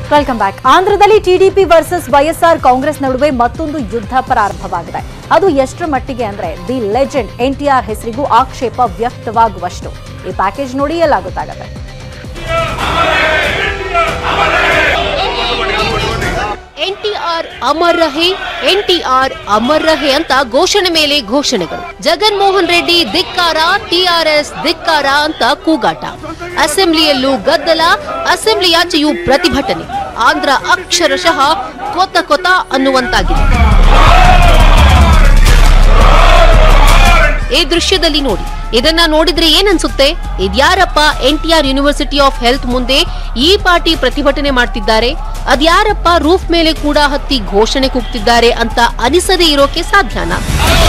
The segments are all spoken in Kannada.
ವೆಲ್ಕಮ್ ಬ್ಯಾಕ್ ಆಂಧ್ರದಲ್ಲಿ ಟಿಡಿಪಿ ವರ್ಸಸ್ ವೈಎಸ್ಆರ್ ಕಾಂಗ್ರೆಸ್ ನಡುವೆ ಮತ್ತೊಂದು ಯುದ್ಧ ಪ್ರಾರಂಭವಾಗಿದೆ ಅದು ಎಷ್ಟರ ಮಟ್ಟಿಗೆ ಅಂದ್ರೆ ದಿ ಲೆಜೆಂಡ್ ಎನ್ಟಿಆರ್ ಹೆಸರಿಗೂ ಆಕ್ಷೇಪ ವ್ಯಕ್ತವಾಗುವಷ್ಟು ಈ ಪ್ಯಾಕೇಜ್ ನೋಡಿ ಎಲ್ಲ ಗೊತ್ತಾಗತ್ತೆ ಎನ್ಟಿಆರ್ ಅಮರ್ ರಹೆ ಎನ್ಟಿಆರ್ ಅಮರ್ ರಹೆ ಅಂತ ಘೋಷಣೆ ಮೇಲೆ ಘೋಷಣೆಗಳು ಜಗನ್ ಮೋಹನ್ ರೆಡ್ಡಿ ಧಿಕ್ಕಾರ ಟಿಆರ್ಎಸ್ ಧಿಕ್ಕಾರ ಅಂತ ಕೂಗಾಟ ಅಸೆಂಬ್ಲಿಯಲ್ಲೂ ಗದ್ದಲ ಅಸೆಂಬ್ಲಿಯಾಚೆಯೂ ಪ್ರತಿಭಟನೆ ಆಂಧ್ರ ಅಕ್ಷರಶಃ ಕೊತ ಕೊತ ಅನ್ನುವಂತಾಗಿದೆ ಈ ದೃಶ್ಯದಲ್ಲಿ ನೋಡಿ ಇದನ್ನ ನೋಡಿದ್ರೆ ಏನನ್ಸುತ್ತೆ ಇದ್ಯಾರಪ್ಪ ಎನ್ಟಿಆರ್ ಯೂನಿವರ್ಸಿಟಿ ಆಫ್ ಹೆಲ್ತ್ ಮುಂದೆ ಈ ಪಾರ್ಟಿ ಪ್ರತಿಭಟನೆ ಮಾಡ್ತಿದ್ದಾರೆ ಅದ್ಯಾರಪ್ಪ ರೂಫ್ ಮೇಲೆ ಕೂಡ ಹತ್ತಿ ಘೋಷಣೆ ಕೂಗ್ತಿದ್ದಾರೆ ಅಂತ ಅನಿಸದೇ ಇರೋಕೆ ಸಾಧ್ಯನಾ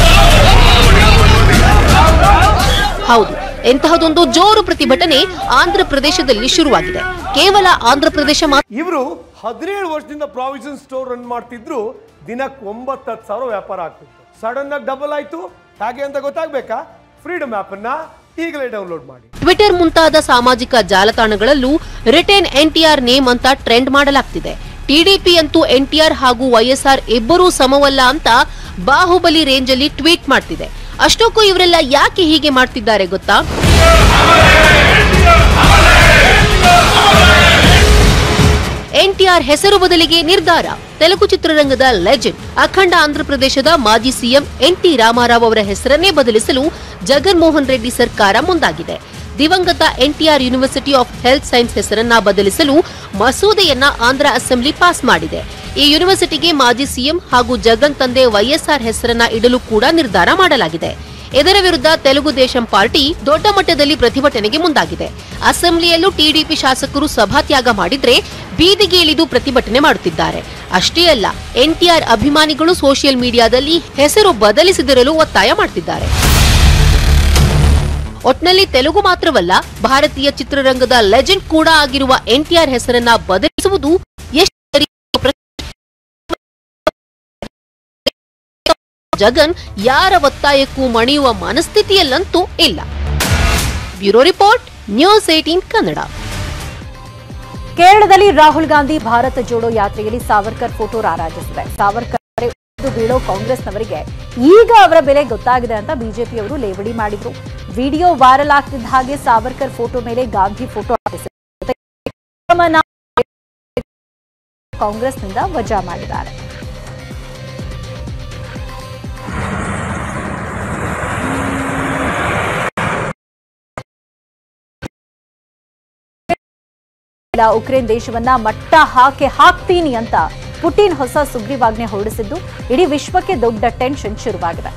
ಹೌದು ಎಂತಹದೊಂದು ಜೋರು ಪ್ರತಿಭಟನೆ ಆಂಧ್ರ ಪ್ರದೇಶದಲ್ಲಿ ಶುರುವಾಗಿದೆ ಕೇವಲ ಆಂಧ್ರ ಪ್ರದೇಶ ಮಾತ್ರ ಇವರು ಹದಿನೇಳು ವರ್ಷದಿಂದ ಪ್ರಾವಿಷನ್ ಸ್ಟೋರ್ ರನ್ ಮಾಡ್ತಿದ್ರು ದಿನಕ್ಕೆ ಒಂಬತ್ತು ಹತ್ತು ಸಾವಿರ ವ್ಯಾಪಾರ ಆಗ್ತಿತ್ತು ಸಡನ್ ಆಗಿ ಡಬಲ್ ಆಯ್ತು ಹಾಗೆ ಅಂತ ಗೊತ್ತಾಗ್ಬೇಕಾ ಫ್ರೀಡಮ್ ಆಪ್ ಅನ್ನ ಈಗಲೇ ಡೌನ್ಲೋಡ್ ಮಾಡಿ ಟ್ವಿಟರ್ ಮುಂತಾದ ಸಾಮಾಜಿಕ ಜಾಲತಾಣಗಳಲ್ಲೂ ರಿಟೇನ್ ಎನ್ಟಿಆರ್ ನೇಮ್ ಅಂತ ಟ್ರೆಂಡ್ ಮಾಡಲಾಗ್ತಿದೆ ಟಿಡಿಪಿ ಅಂತೂ ಎನ್ಟಿಆರ್ ಹಾಗೂ ವೈಎಸ್ಆರ್ ಇಬ್ಬರೂ ಸಮವಲ್ಲ ಅಂತ ಬಾಹುಬಲಿ ರೇಂಜ್ ಅಲ್ಲಿ ಟ್ವೀಟ್ ಮಾಡ್ತಿದೆ ಅಷ್ಟಕ್ಕೂ ಇವರೆಲ್ಲ ಯಾಕೆ ಹೀಗೆ ಮಾಡ್ತಿದ್ದಾರೆ ಗೊತ್ತಾ ಎನ್ಟಿಆರ್ ಹೆಸರು ಬದಲಿಗೆ ನಿರ್ಧಾರ ತೆಲುಗು ಚಿತ್ರರಂಗದ ಲೆಜೆಂಡ್ ಅಖಂಡ ಆಂಧ್ರಪ್ರದೇಶದ ಮಾಜಿ ಸಿಎಂ ಎನ್ಟಿ ರಾಮಾರಾವ್ ಅವರ ಹೆಸರನ್ನೇ ಬದಲಿಸಲು ಜಗನ್ ಮೋಹನ್ ರೆಡ್ಡಿ ಸರ್ಕಾರ ಮುಂದಾಗಿದೆ ದಿವಂಗತ NTR university of health science ಹೆಸರನ್ನ ಬದಲಿಸಲು ಮಸೂದೆಯನ್ನ ಆಂಧ್ರ ಅಸೆಂಬ್ಲಿ ಪಾಸ್ ಮಾಡಿದೆ ಈ ಯೂನಿವರ್ಸಿಟಿಗೆ ಮಾಜಿ ಸಿಎಂ ಹಾಗೂ ಜಗನ್ ತಂದೆ ವೈಎಸ್ಆರ್ ಹೆಸರನ್ನ ಇಡಲು ಕೂಡ ನಿರ್ಧಾರ ಮಾಡಲಾಗಿದೆ ಇದರ ವಿರುದ್ಧ ತೆಲುಗು ದೇಶಂ ಪಾರ್ಟಿ ದೊಡ್ಡ ಮಟ್ಟದಲ್ಲಿ ಪ್ರತಿಭಟನೆಗೆ ಮುಂದಾಗಿದೆ ಅಸೆಂಬ್ಲಿಯಲ್ಲೂ ಟಿಡಿಪಿ ಶಾಸಕರು ಸಭಾತ್ಯಾಗ ಮಾಡಿದ್ರೆ ಬೀದಿಗೆ ಇಳಿದು ಪ್ರತಿಭಟನೆ ಮಾಡುತ್ತಿದ್ದಾರೆ ಅಷ್ಟೇ ಅಲ್ಲ ಎನ್ಟಿಆರ್ ಅಭಿಮಾನಿಗಳು ಸೋಷಿಯಲ್ ಮೀಡಿಯಾದಲ್ಲಿ ಹೆಸರು ಬದಲಿಸಿದಿರಲು ಒತ್ತಾಯ ಮಾಡ್ತಿದ್ದಾರೆ ಒಟ್ನಲ್ಲಿ ತೆಲುಗು ಮಾತ್ರವಲ್ಲ ಭಾರತೀಯ ಚಿತ್ರರಂಗದ ಲೆಜೆಂಡ್ ಕೂಡ ಆಗಿರುವ ಎನ್ಟಿಆರ್ ಹೆಸರನ್ನ ಬದಲಿಸುವುದು ಎಷ್ಟು ಸರಿ ಪ್ರ- ಜಗನ್ ಯಾರ ಒತ್ತಾಯಕ್ಕೂ ಮಣಿಯುವ ಮನಸ್ಥಿತಿಯಲ್ಲಂತೂ ಇಲ್ಲ bureau report news eighteen Kannada ಕೇರಳದಲ್ಲಿ ರಾಹುಲ್ ಗಾಂಧಿ ಭಾರತ ಜೋಡೋ ಯಾತ್ರೆಯಲ್ಲಿ ಸಾವರ್ಕರ್ ಫೋಟೋ ರಾರಾಜಿಸಿದೆ ಸಾವರ್ಕರ್ ಉಳಿದು ಬೀಳೋ ಕಾಂಗ್ರೆಸ್ನವರಿಗೆ ಈಗ ಅವರ ಬೆಲೆ ಗೊತ್ತಾಗಿದೆ ಅಂತ ಬಿಜೆಪಿಯವರು ಲೇವಡಿ ಮಾಡಿದ್ರು ವಿಡಿಯೋ ವೈರಲ್ ಆಗ್ತಿದ್ದ ಹಾಗೆ ಸಾವರ್ಕರ್ ಫೋಟೋ ಮೇಲೆ ಗಾಂಧಿ ಫೋಟೋ ಹಾಕಿಸಿದ್ದಾರೆ ಕ್ರಮನ ಕಾಂಗ್ರೆಸ್ನಿಂದ ವಜಾ ಮಾಡಿದ್ದಾರೆ ಇಲ್ಲ, ಉಕ್ರೇನ್ ದೇಶವನ್ನ ಮಟ್ಟ ಹಾಕಿ ಹಾಕ್ತೀನಿ ಅಂತ ಪುಟಿನ್ ಹೊಸ ಸುಗ್ರೀವಾಜ್ಞೆ ಹೊರಡಿಸಿದ್ದು ಇಡೀ ವಿಶ್ವಕ್ಕೆ ದೊಡ್ಡ ಟೆನ್ಷನ್ ಶುರುವಾಗಿದೆ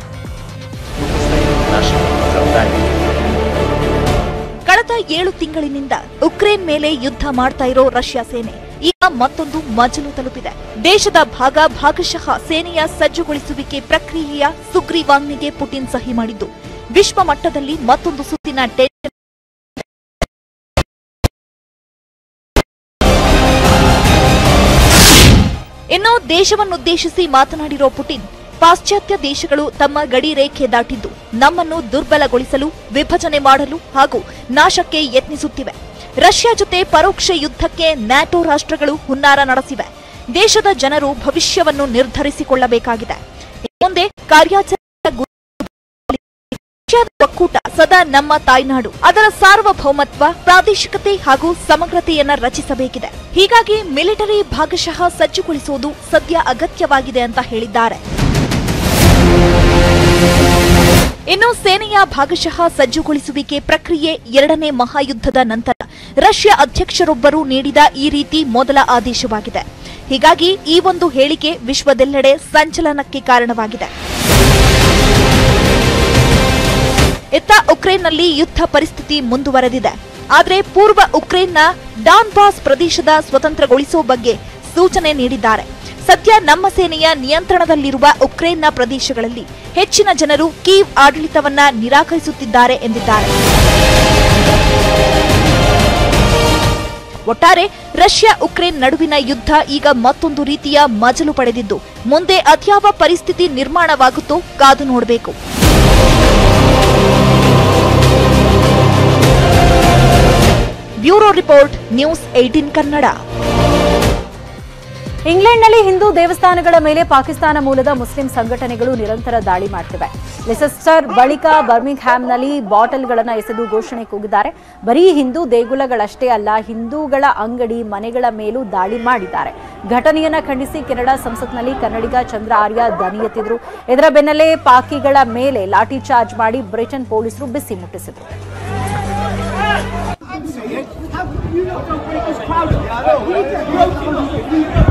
ಕಳೆದ ಏಳು ತಿಂಗಳಿನಿಂದ ಉಕ್ರೇನ್ ಮೇಲೆ ಯುದ್ಧ ಮಾಡ್ತಾ ಇರೋ ರಷ್ಯಾ ಸೇನೆ ಈಗ ಮತ್ತೊಂದು ಮಜಲು ತಲುಪಿದೆ ದೇಶದ ಭಾಗ ಭಾಗಶಃ ಸೇನೆಯ ಸಜ್ಜುಗೊಳಿಸುವಿಕೆ ಪ್ರಕ್ರಿಯೆಯ ಸುಗ್ರೀವಾಜ್ಞೆಗೆ ಪುಟಿನ್ ಸಹಿ ಮಾಡಿದ್ದು ವಿಶ್ವ ಮಟ್ಟದಲ್ಲಿ ಮತ್ತೊಂದು ಸುತ್ತಿನ ಟೆನ್ಷನ್ ಇನ್ನು ದೇಶವನ್ನುದ್ದೇಶಿಸಿ ಮಾತನಾಡಿರೋ ಪುಟಿನ್ ಪಾಶ್ಚಾತ್ಯ ದೇಶಗಳು ತಮ್ಮ ಗಡಿ ರೇಖೆ ದಾಟಿದ್ದು ನಮ್ಮನ್ನು ದುರ್ಬಲಗೊಳಿಸಲು ವಿಭಜನೆ ಮಾಡಲು ಹಾಗೂ ನಾಶಕ್ಕೆ ಯತ್ನಿಸುತ್ತಿವೆ ರಷ್ಯಾ ಜೊತೆ ಪರೋಕ್ಷ ಯುದ್ಧಕ್ಕೆ ನ್ಯಾಟೋ ರಾಷ್ಟ್ರಗಳು ಹುನ್ನಾರ ನಡೆಸಿವೆ ದೇಶದ ಜನರು ಭವಿಷ್ಯವನ್ನು ನಿರ್ಧರಿಸಿಕೊಳ್ಳಬೇಕಾಗಿದೆ ಮುಂದೆ ಕಾರ್ಯಾಚರಣೆ ಗು- ರಷ್ಯಾದ ಒಕ್ಕೂಟ ಸದಾ ನಮ್ಮ ತಾಯ್ನಾಡು ಅದರ ಸಾರ್ವಭೌಮತ್ವ ಪ್ರಾದೇಶಿಕತೆ ಹಾಗೂ ಸಮಗ್ರತೆಯನ್ನ ರಚಿಸಬೇಕಿದೆ ಹೀಗಾಗಿ ಮಿಲಿಟರಿ ಭಾಗಶಃ ಸಜ್ಜುಗೊಳಿಸುವುದು ಸದ್ಯ ಅಗತ್ಯವಾಗಿದೆ ಅಂತ ಹೇಳಿದ್ದಾರೆ ಇನ್ನು ಸೇನೆಯ ಭಾಗಶಃ ಸಜ್ಜುಗೊಳಿಸುವಿಕೆ ಪ್ರಕ್ರಿಯೆ ಎರಡನೇ ಮಹಾಯುದ್ಧದ ನಂತರ ರಷ್ಯಾ ಅಧ್ಯಕ್ಷರೊಬ್ಬರು ನೀಡಿದ ಈ ರೀತಿ ಮೊದಲ ಆದೇಶವಾಗಿದೆ ಹೀಗಾಗಿ ಈ ಒಂದು ಹೇಳಿಕೆ ವಿಶ್ವದೆಲ್ಲೆಡೆ ಸಂಚಲನಕ್ಕೆ ಕಾರಣವಾಗಿದೆ ಇತ್ತ ಉಕ್ರೇನ್ನಲ್ಲಿ ಯುದ್ಧ ಪರಿಸ್ಥಿತಿ ಮುಂದುವರೆದಿದೆ ಆದರೆ ಪೂರ್ವ ಉಕ್ರೇನ್ನ ಡಾನ್ಬಾಸ್ ಪ್ರದೇಶದ ಸ್ವತಂತ್ರಗೊಳಿಸುವ ಬಗ್ಗೆ ಸೂಚನೆ ನೀಡಿದ್ದಾರೆ ಸದ್ಯ ನಮ್ಮ ಸೇನೆಯ ನಿಯಂತ್ರಣದಲ್ಲಿರುವ ಉಕ್ರೇನ್ನ ಪ್ರದೇಶಗಳಲ್ಲಿ ಹೆಚ್ಚಿನ ಜನರು ಕೀವ್ ಆಡಳಿತವನ್ನ ನಿರಾಕರಿಸುತ್ತಿದ್ದಾರೆ ಎಂದಿದ್ದಾರೆ ಒಟ್ಟಾರೆ ರಷ್ಯಾ ಉಕ್ರೇನ್ ನಡುವಿನ ಯುದ್ಧ ಈಗ ಮತ್ತೊಂದು ರೀತಿಯ ಮಜಲು ಪಡೆದಿದ್ದು ಮುಂದೆ ಅದ್ಯಾವ ಪರಿಸ್ಥಿತಿ ನಿರ್ಮಾಣವಾಗುತ್ತೋ ಕಾದು ನೋಡಬೇಕು bureau report news eighteen Kannada ಇಂಗ್ಲೆಂಡ್ನಲ್ಲಿ ಹಿಂದೂ ದೇವಸ್ಥಾನಗಳ ಮೇಲೆ ಪಾಕಿಸ್ತಾನ ಮೂಲದ ಮುಸ್ಲಿಂ ಸಂಘಟನೆಗಳು ನಿರಂತರ ದಾಳಿ ಮಾಡ್ತಿವೆ ಲೆಸೆಸ್ಟರ್ ಬಳಿಕ ಬರ್ಮಿಂಗ್ ಹ್ಯಾಮ್ನಲ್ಲಿ ಬಾಟಲ್ಗಳನ್ನು ಎಸೆದು ಘೋಷಣೆ ಕೂಗಿದ್ದಾರೆ ಬರೀ ಹಿಂದೂ ದೇಗುಲಗಳಷ್ಟೇ ಅಲ್ಲ ಹಿಂದೂಗಳ ಅಂಗಡಿ ಮನೆಗಳ ಮೇಲೂ ದಾಳಿ ಮಾಡಿದ್ದಾರೆ ಘಟನೆಯನ್ನ ಖಂಡಿಸಿ ಕೆನಡಾ ಸಂಸತ್ನಲ್ಲಿ ಕನ್ನಡಿಗ ಚಂದ್ರ ಆರ್ಯ ದನಿ ಎತ್ತಿದ್ರು ಇದರ ಬೆನ್ನಲ್ಲೇ ಪಾಕಿಗಳ ಮೇಲೆ ಲಾಠಿ ಚಾರ್ಜ್ ಮಾಡಿ ಬ್ರಿಟನ್ ಪೊಲೀಸರು ಬಿಸಿ ಮುಟ್ಟಿಸಿದ್ರು How come you not going to break this crowd?